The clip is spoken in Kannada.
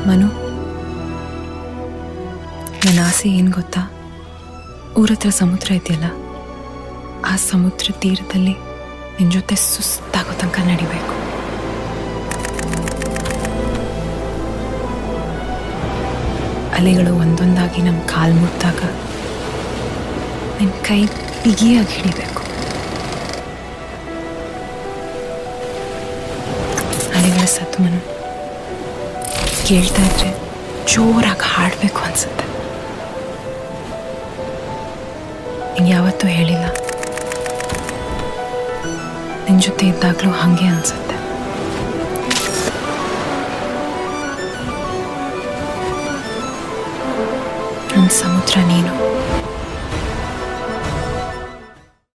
ಮನು ನನ್ನ ಆಸೆ ಏನು ಗೊತ್ತಾ ಊರ ಹತ್ರ ಸಮುದ್ರ ಇದೆಯಲ್ಲ ಆ ಸಮುದ್ರ ತೀರದಲ್ಲಿ ನಿನ್ನ ಜೊತೆ ಸುಸ್ತಾಗೋ ತನಕ ನಡಿಬೇಕು ಅಲೆಗಳು ಒಂದೊಂದಾಗಿ ನಮ್ಮ ಕಾಲು ಮುಟ್ಟಾಗ ನಿನ್ನ ಕೈ ಬಿಗಿಯಾಗಿ ಹಿಡಿಬೇಕು ಅಲೆಗಳ ಸತ್ಮನು ಕೇಳ್ತಾ ಇದ್ರೆ ಜೋರಾಗಿ ಹಾಡಬೇಕು ಅನ್ಸುತ್ತೆ ನಿಂಗೆ ಯಾವತ್ತೂ ಹೇಳಿಲ್ಲ ನಿನ್ನ ಜೊತೆ ಇದ್ದಾಗಲೂ ಹಾಗೆ ಅನ್ಸುತ್ತೆ ನನ್ನ ಸಮುದ್ರ ನೀನು